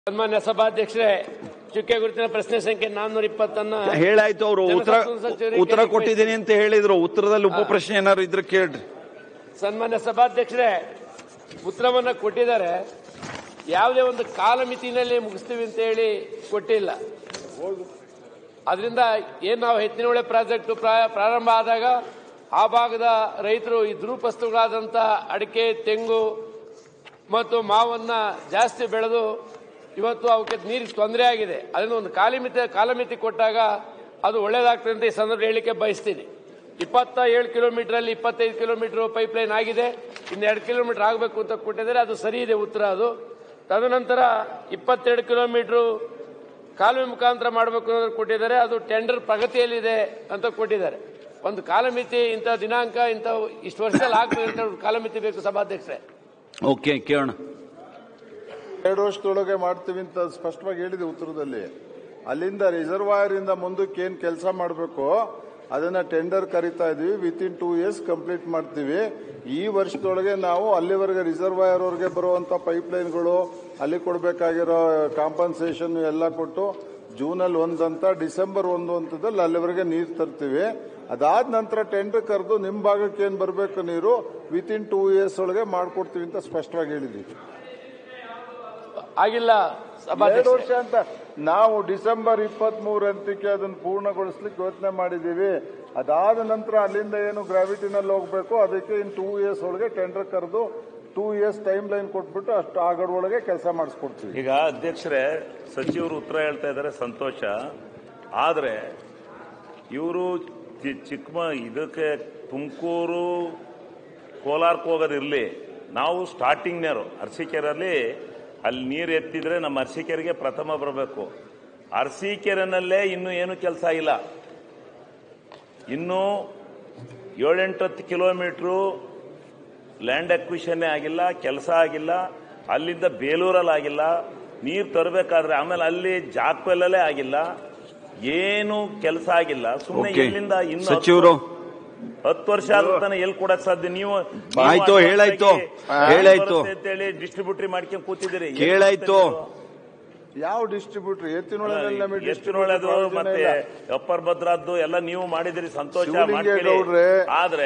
ಸನ್ಮಾನ್ಯ ಸಭಾಧ್ಯಕ್ಷರೇ ಚುಕ್ಕೆ ಗುರುತಿನ ಪ್ರಶ್ನೆ ಸಂಖ್ಯೆ ನಾನ್ನೂರ ಇಪ್ಪತ್ತನ್ನ ಹೇಳಾಯ್ತು ಅವರು ಉತ್ತರ ಜನಸಂಪನ್ಮೂಲ ಸಚಿವರಿಗೆ ಉತ್ತರ ಕೊಟ್ಟಿದ್ದೀನಿ ಅಂತ ಹೇಳಿದ್ರು ಉತ್ತರದಲ್ಲಿ ಉಪ ಪ್ರಶ್ನೆ ಏನಾದ್ರು ಇದ್ರೆ ಕೇಳ್ರಿ ಸನ್ಮಾನ್ಯ ಸಭಾಧ್ಯಕ್ಷರೇ ಉತ್ತರವನ್ನ ಕೊಟ್ಟಿದ್ದಾರೆ ಯಾವುದೇ ಒಂದು ಕಾಲಮಿತಿನಲ್ಲಿ ಮುಗಿಸ್ತೀವಿ ಅಂತ ಹೇಳಿ ಕೊಟ್ಟಿಲ್ಲ ಅದರಿಂದ ಏನ್ ನಾವು ಹೆಚ್ಚಿನೊಳೆ ಪ್ರಾಜೆಕ್ಟ್ ಪ್ರಾರಂಭ ಆದಾಗ ಆ ಭಾಗದ ರೈತರು ಈ ದ್ರೂಪಸ್ತುಗಳಾದಂಥ ಅಡಿಕೆ ತೆಂಗು ಮತ್ತು ಮಾವನ್ನ ಜಾಸ್ತಿ ಬೆಳೆದು ಇವತ್ತು ಅವಕ್ಕೆ ನೀರಿಗೆ ತೊಂದರೆ ಆಗಿದೆ ಅದರಿಂದ ಒಂದು ಕಾಲಮಿತಿ ಕಾಲಮಿತಿ ಕೊಟ್ಟಾಗ ಅದು ಒಳ್ಳೇದಾಗ್ತದೆ ಅಂತ ಈ ಸಂದರ್ಭ ಹೇಳಿಕೆ ಬಯಸ್ತೀನಿ ಇಪ್ಪತ್ತ ಏಳು ಕಿಲೋಮೀಟರ್ ಅಲ್ಲಿ ಇಪ್ಪತ್ತೈದು ಕಿಲೋಮೀಟರ್ ಪೈಪ್ ಲೈನ್ ಆಗಿದೆ ಇನ್ನು ಎರಡು ಕಿಲೋಮೀಟರ್ ಆಗಬೇಕು ಅಂತ ಕೊಟ್ಟಿದ್ದಾರೆ ಅದು ಸರಿ ಇದೆ ಉತ್ತರ ಅದು ತದನಂತರ ಇಪ್ಪತ್ತೆರಡು ಕಿಲೋಮೀಟರ್ ಕಾಲುವೆ ಮುಖಾಂತರ ಮಾಡಬೇಕು ಅನ್ನೋದು ಕೊಟ್ಟಿದ್ದಾರೆ ಅದು ಟೆಂಡರ್ ಪ್ರಗತಿಯಲ್ಲಿದೆ ಅಂತ ಕೊಟ್ಟಿದ್ದಾರೆ ಒಂದು ಕಾಲಮಿತಿ ಇಂಥ ದಿನಾಂಕ ಇಂಥ ಇಷ್ಟು ವರ್ಷದಲ್ಲಿ ಆಗ್ತದೆ ಅಂತ ಒಂದು ಕಾಲಮಿತಿ ಬೇಕು ಸಭಾಧ್ಯಕ್ಷರೇ ಓಕೆ ಕೇಳೋಣ ಎರಡು ವರ್ಷದೊಳಗೆ ಮಾಡ್ತೀವಿ ಅಂತ ಸ್ಪಷ್ಟವಾಗಿ ಹೇಳಿದೆ ಉತ್ತರದಲ್ಲಿ ಅಲ್ಲಿಂದ ರಿಸರ್ವಾಯರ್ ಇಂದ ಮುಂದಕ್ಕೆ ಏನ್ ಕೆಲಸ ಮಾಡಬೇಕು ಅದನ್ನ ಟೆಂಡರ್ ಕರಿತಾ ಇದೀವಿ within two years complete ಮಾಡ್ತೀವಿ ಈ ವರ್ಷದೊಳಗೆ ನಾವು ಅಲ್ಲಿವರೆಗೆ ರಿಸರ್ವಾಯರ್ ವರೆಗೆ ಬರುವಂತ ಪೈಪ್ ಲೈನ್ಗಳು ಅಲ್ಲಿ ಕೊಡಬೇಕಾಗಿರೋ ಕಾಂಪನ್ಸೇಷನ್ ಎಲ್ಲ ಕೊಟ್ಟು ಜೂನಲ್ಲಿ ಒಂದಂತ ಡಿಸೆಂಬರ್ ಒಂದು ಹಂತದಲ್ಲಿ ಅಲ್ಲಿವರೆಗೆ ನೀರು ತರ್ತೀವಿ ಅದಾದ ನಂತರ ಟೆಂಡರ್ ಕರೆದು ನಿಮ್ಮ ಭಾಗಕ್ಕೆ ಏನ್ ಬರಬೇಕು ನೀರು ವಿತ್ ಇನ್ ಟೂ ಇಯರ್ಸ್ ಒಳಗೆ ಮಾಡ್ಕೊಡ್ತೀವಿ ಅಂತ ಸ್ಪಷ್ಟವಾಗಿ ಹೇಳಿದ್ದೀವಿ ಆಗಿಲ್ಲ ಎರಡು ಸಭಾಧ್ಯಕ್ಷರೇ ವರ್ಷ ಅಂತ ನಾವು ಡಿಸೆಂಬರ್ ಇಪ್ಪತ್ತ್ ಮೂರಂತಕ್ಕೆ ಅದನ್ನು ಪೂರ್ಣಗೊಳಿಸ್ಲಿಕ್ಕೆ ಯೋಚನೆ ಮಾಡಿದ್ದೀವಿ ಅದಾದ ನಂತರ ಅಲ್ಲಿಂದ ಏನು ಗ್ರಾವಿಟಿನಲ್ಲಿ ಹೋಗ್ಬೇಕು ಅದಕ್ಕೆ ಇನ್ ಟೂ ಇಯರ್ಸ್ ಒಳಗೆ ಟೆಂಡರ್ ಕರೆದು ಟೂ ಇಯರ್ಸ್ ಟೈಮ್ ಲೈನ್ ಕೊಟ್ಬಿಟ್ಟು ಅಷ್ಟು ಆಗಡೊಳಗೆ ಕೆಲಸ ಮಾಡಿಸ್ಕೊಡ್ತೀವಿ ಈಗ ಅಧ್ಯಕ್ಷರೇ ಸಚಿವರು ಉತ್ತರ ಹೇಳ್ತಾ ಇದ್ದಾರೆ ಸಂತೋಷ ಆದರೆ ಇವರು ಚಿಕ್ಕಮ ಇದಕ್ಕೆ ತುಮಕೂರು ಕೋಲಾರಕ್ಕೆ ಹೋಗೋದಿರಲಿ ನಾವು ಸ್ಟಾರ್ಟಿಂಗ್ನರು ಅರಸೀಕೆರೆಯಲ್ಲಿ ಅಲ್ಲಿ ನೀರು ಎತ್ತಿದ್ರೆ ನಮ್ಮ ಅರಸೀಕೆರೆಗೆ ಪ್ರಥಮ ಬರಬೇಕು ಅರಸೀಕೆರೆನಲ್ಲೇ ಇನ್ನೂ ಏನು ಕೆಲಸ ಇಲ್ಲ ಇನ್ನೂ ಏಳೆಂಟು ಹತ್ತು ಕಿಲೋಮೀಟ್ರು ಲ್ಯಾಂಡ್ ಅಕ್ವಿಷನ್ನೇ ಆಗಿಲ್ಲ ಕೆಲಸ ಆಗಿಲ್ಲ ಅಲ್ಲಿಂದ ಬೇಲೂರಲ್ಲಿ ಆಗಿಲ್ಲ ನೀರು ತರಬೇಕಾದ್ರೆ ಆಮೇಲೆ ಅಲ್ಲಿ ಜಾಕ್ವೆಲ್ಲೇ ಆಗಿಲ್ಲ ಏನು ಕೆಲಸ ಆಗಿಲ್ಲ ಸುಮ್ಮನೆ ಓಕೆ ಎಲ್ಲಿಂದ ಇನ್ನು ಸಚಿವರು ಹತ್ತು ವರ್ಷ ಆದ ತನಕ ಎಲ್ಲಿ ಕೊಡಕ್ ಸಾಧ್ಯ ನೀವು ನೀವು ಆಯ್ತು, advance ಹೇಳಾಯ್ತು. ಆಗಿ ಹೇಳಾಯ್ತು. ಬರುತ್ತೆ ಅಂತೇಳಿ ಡಿಸ್ಟ್ರಿಬ್ಯೂಟರಿ ಮಾಡ್ಕೊಂಡು ಕೂತಿದ್ದೀರಿ ಎಲ್ಲಿ ಕೇಳಾಯ್ತು. ಕೂತಿದ್ದೀರಿ? ಯಾವ ಡಿಸ್ಟ್ರಿಬ್ಯೂಟರ್ ಎತ್ತಿನೊಳದಲ್ಲಿ ನಮಗೆ ಎತ್ತಿನೊಳದು distributor ಮತ್ತೆ ಪ್ರಯೋಜನ ಇಲ್ಲ. ಅಪ್ಪರ್ ಭದ್ರದ್ದು ಎಲ್ಲ ನೀವು ಮಾಡಿದಿರಿ ಸಂತೋಷ ಶಿವಲಿಂಗೇಗೌಡ್ರೆ. ಮಾಡ್ಕೊಳ್ಳಿ ಆದ್ರೆ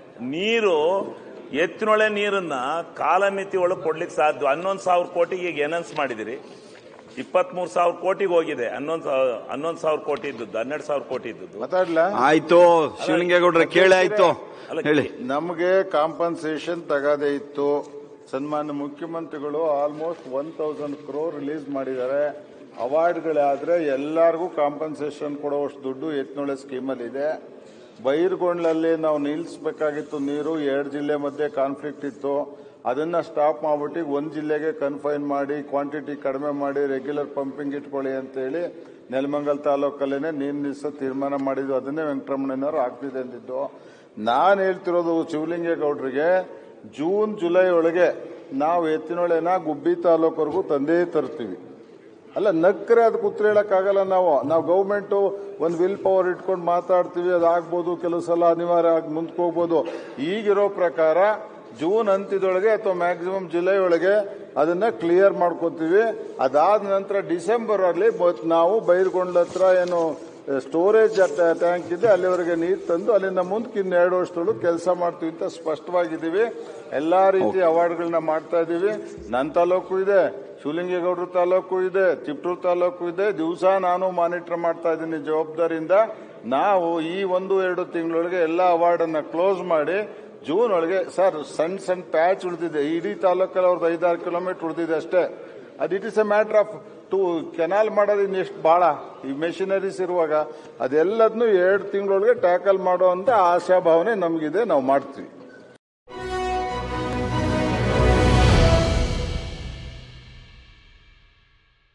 ನೀರು ಎತ್ತಿನೊಳೆ ನೀರನ್ನ ಕಾಲಮಿತಿ ಒಳಗೆ ಕೊಡ್ಲಿಕ್ಕೆ ಸಾಧ್ಯ ಹನ್ನೊಂದು ಸಾವಿರ ಕೋಟಿಗೆ ಈಗ ಎನೌನ್ಸ್ ಮಾಡಿದಿರಿ ಇಪ್ಪತ್ಮೂರು ಸಾವಿರ ಕೋಟಿಗೆ ಹೋಗಿದೆ ಹನ್ನೊಂದು ಹನ್ನೊಂದು ಸಾವಿರ ಕೋಟಿ ಇದ್ದದ್ದು ಹನ್ನೆರಡು ಸಾವಿರ ಕೋಟಿ ಇದ್ದದ್ದು ಮಾತಾಡ್ಲಾ ಆಯ್ತು ಶಿವಲಿಂಗೇಗೌಡ್ರೆ ಕೇಳಾಯ್ತು ಅಲ್ಲ, ಹೇಳಿ ನಮಗೆ ಕಾಂಪನ್ಸೇಷನ್ ತಗದೇ ಇತ್ತು ಸನ್ಮಾನ್ಯ ಮುಖ್ಯಮಂತ್ರಿಗಳು almost one thousand crore release ಮಾಡಿದ್ದಾರೆ ಅವಾರ್ಡ್ಗಳಾದ್ರೆ ಎಲ್ಲರಿಗೂ ಕಾಂಪನ್ಸೇಷನ್ ಕೊಡುವಷ್ಟು ದುಡ್ಡು ಎತ್ನೊಳೆ ಸ್ಕೀಮಲ್ಲಿ ಇದೆ ಬೈರ್ಗೊಂಡ್ಲಲ್ಲಿ ನಾವು ನಿಲ್ಲಿಸಬೇಕಾಗಿತ್ತು ನೀರು ಎರಡು ಜಿಲ್ಲೆ ಮಧ್ಯೆ ಕಾನ್ಫ್ಲಿಕ್ಟ್ ಇತ್ತು ಅದನ್ನ ಸ್ಟಾಪ್ ಮಾಡ್ಬಿಟ್ಟು ಒಂದ್ ಜಿಲ್ಲೆಗೆ ಕನ್ಫೈನ್ ಮಾಡಿ ಕ್ವಾಂಟಿಟಿ ಕಡಿಮೆ ಮಾಡಿ ರೆಗ್ಯುಲರ್ ಪಂಪಿಂಗ್ ಇಟ್ಕೊಳ್ಳಿ ಅಂತೇಳಿ ನೆಲಮಂಗಲ್ ತಾಲೂಕಲ್ಲೇನೆ ನೀರು ನಿಲ್ಲಿಸೋ ತೀರ್ಮಾನ ಮಾಡಿದ್ವು ಅದನ್ನೇ ವೆಂಕಟರಮಣಯ್ಯನವರು ಆಗ್ತಿದೆ ಅಂದಿದ್ದು ನಾನು ಹೇಳ್ತಿರೋದು ಶಿವಲಿಂಗೇಗೌಡರಿಗೆ ಜೂನ್ ಜುಲೈ ಒಳಗೆ ನಾವು ಎತ್ತಿನೊಳೆನ ಗುಬ್ಬಿ ತಾಲೂಕವರೆಗೂ ತಂದೇ ತರ್ತೀವಿ ಅಲ್ಲ ನಕ್ಕರೆ ಅದಕ್ಕೆ ಉತ್ತರ ಹೇಳಕ್ಕಾಗಲ್ಲ ನಾವು ನಾವು ಗೌರ್ಮೆಂಟ್ ಒಂದು ವಿಲ್ ಪವರ್ ಇಟ್ಕೊಂಡು ಮಾತಾಡ್ತೀವಿ ಅದಾಗ್ಬೋದು ಕೆಲವು ಸಲ ಅನಿವಾರ್ಯ ಆಗಿ ಮುಂದಕ್ಕೆ ಹೋಗ್ಬೋದು ಈಗಿರೋ ಪ್ರಕಾರ ಜೂನ್ ಅಂತ್ಯದೊಳಗೆ ಅಥವಾ ಮ್ಯಾಕ್ಸಿಮಮ್ ಜುಲೈ ಒಳಗೆ ಅದನ್ನ ಕ್ಲಿಯರ್ ಮಾಡ್ಕೋತೀವಿ ಅದಾದ ನಂತರ ಡಿಸೆಂಬರ್ ಅಲ್ಲಿ ಬ- ನಾವು ಬೈರ್ಗೊಂಡ್ಲ ಹತ್ರ ಏನು ಸ್ಟೋರೇಜ್ ಟ್ಯಾಂಕ್ ಇದೆ ಅಲ್ಲಿವರೆಗೆ ನೀರು ತಂದು ಅಲ್ಲಿಂದ ಮುಂದಕ್ಕೆ ಇನ್ನು ಎರಡು ವರ್ಷದೊಳಗೆ ಕೆಲಸ ಮಾಡ್ತೀವಿ ಅಂತ ಸ್ಪಷ್ಟವಾಗಿದ್ದೀವಿ ಎಲ್ಲಾ ರೀತಿಯ ಅವಾರ್ಡ್ಗಳನ್ನ ಮಾಡ್ತಾ ಇದ್ದೀವಿ ನನ್ನ ತಾಲೂಕು ಇದೆ ಶಿವಲಿಂಗೇಗೌಡರ ತಾಲೂಕು ಇದೆ ತಿಪ್ಟೂರು ತಾಲೂಕು ಇದೆ ದಿವಸ ನಾನು ಮಾನಿಟರ್ ಮಾಡ್ತಾ ಇದ್ದೀನಿ ಜವಾಬ್ದಾರಿಯಿಂದ ನಾವು ಈ ಒಂದು ಎರಡು ತಿಂಗಳೊಳಗೆ ಎಲ್ಲ ಅವಾರ್ಡ್ ಅನ್ನ ಕ್ಲೋಸ್ ಮಾಡಿ ಜೂನ್ ಒಳಗೆ ಸರ್ ಸಣ್ಣ ಸಣ್ಣ ಪ್ಯಾಚ್ ಉಳಿದಿದೆ ಇಡೀ ತಾಲೂಕಲ್ಲಿ ಅವ್ರದ್ದು ಐದಾರು ಕಿಲೋಮೀಟರ್ ಉಳಿದಿದೆ ಅಷ್ಟೇ ಅದು it is a matter of to canal ಮಾಡೋದು ಇನ್ನೆಷ್ಟು ಬಹಳ ಈ ಮೆಷಿನರೀಸ್ ಇರುವಾಗ ಅದೆಲ್ಲದನ್ನು ಎರಡು ತಿಂಗಳೊಳಗೆ ಟ್ಯಾಕಲ್ ಮಾಡೋ ಅಂತ ಆಶಾಭಾವನೆ ನಮಗಿದೆ ನಾವು ಮಾಡ್ತೀವಿ